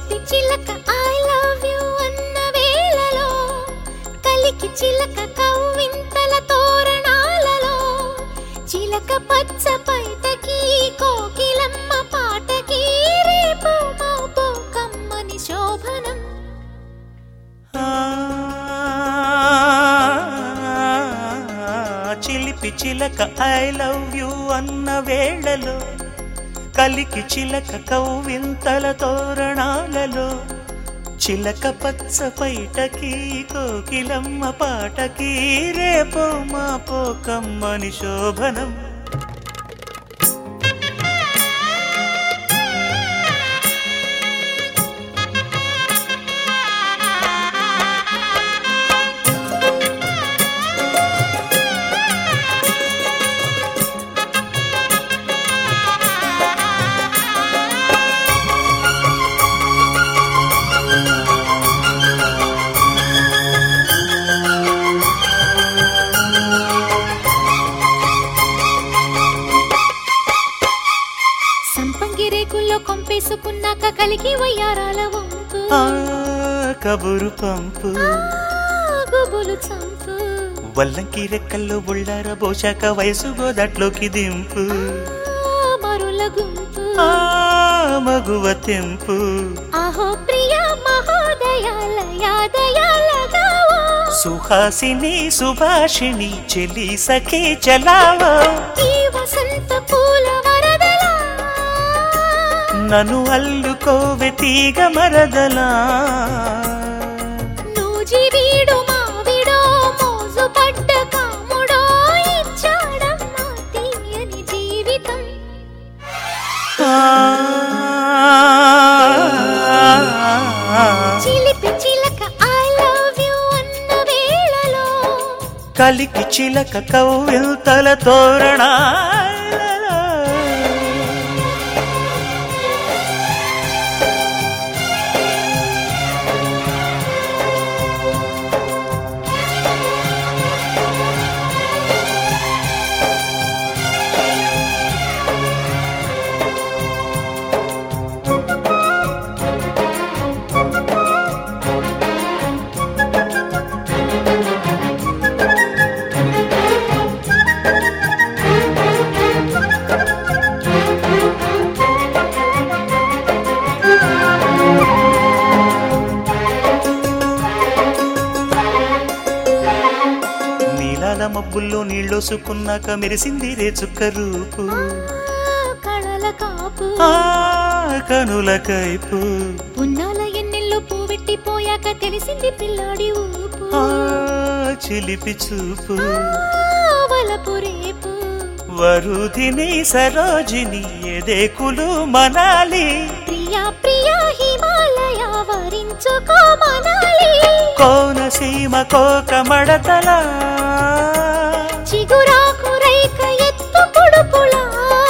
చిలిపి చిలక I love you అన్న వేళలో కలికి చిలక కవ్వింతల తోరణాలలో చిలక పచ్చ పైటకి కోకిలమ్మ పాటకి రేపు మాపు కమ్మని శోభనం ఆ, చిలిపి చిలక ఐ లవ్ యు అన్న వేళలో కలికి చిలక కవ్వింతల తోరణాలలో చిలక పచ్చ పైటకి కోకిలమ్మ పాటకి రేపో మాపో కమ్మని శోభనం సంపంగి రేకుల్లో కొంపేసుకున్నాక కలిగి వయ్యారాల వంపు ఆ కబురు పంపు ఆ, గుబులు చంపు వల్లంకి రెక్కల్లో బుళ్ళార బోశాక వయసు గోదట్లోకి దింపు ఆ, మరుల గుంపు ఆ మగువ తెంపు ఆహో ప్రియ మహోదయాలయాదయాలగావో సుహాసిని సుభాషిణి చెలి సఖి చలావో ఈ వసంత పూల వరదలా నన్ను అల్లుకోవె తీగ మరదలా నూజి వీడు మావిడో మోజు పడ్డ కాముడో ఇచ్చాడమ్మా తీయని జీవితం ఆ, చిలిపి చిలక ఐ లవ్ యు అన్న వేళలో కలికి చిలక కవ్విల్తల తోరణాలలో నీలాల మబ్బుల్లో నీళ్ళోసుకున్నాక మెరిసింది రే చుక్క రూపు ఆ, కళల కాపు ఆ కనుల కైపు ఉన్నాల ఎన్నెల్లో పూవెట్టిపోయాక తెలిసింది పిల్లాడి ఊపు ఆ చిలిపి చూపు వలపు రేపు వరుధిని సరోజిని ఎదేకులు మనాలి ప్రియా ప్రియా హిమాలయ వరించుకో మనాలి కోనసీమ కోక మడతల చిగురాకు రైక ఎత్తు పొడుపులా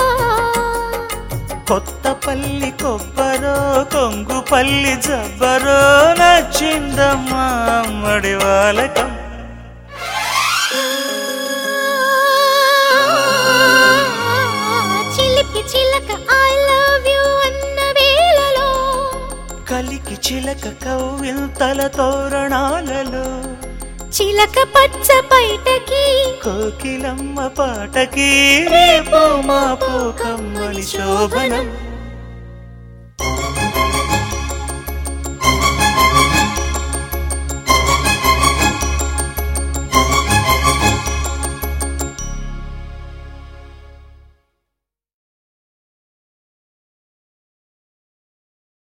కొత్త పల్లి కొబ్బరో కొంగు పల్లి జబ్బరో నచ్చిందమ్మా అమ్మడి వాలకం చిలిపి చిలక ఐ లవ్ యు అన్న వేళలో కలికి చిలక కవ్విల్తల తోరణాలలో చిలక పచ్చ పైటకి కోకిలమ్మ పాటకి రేపో మాపో కమ్మని శోభనం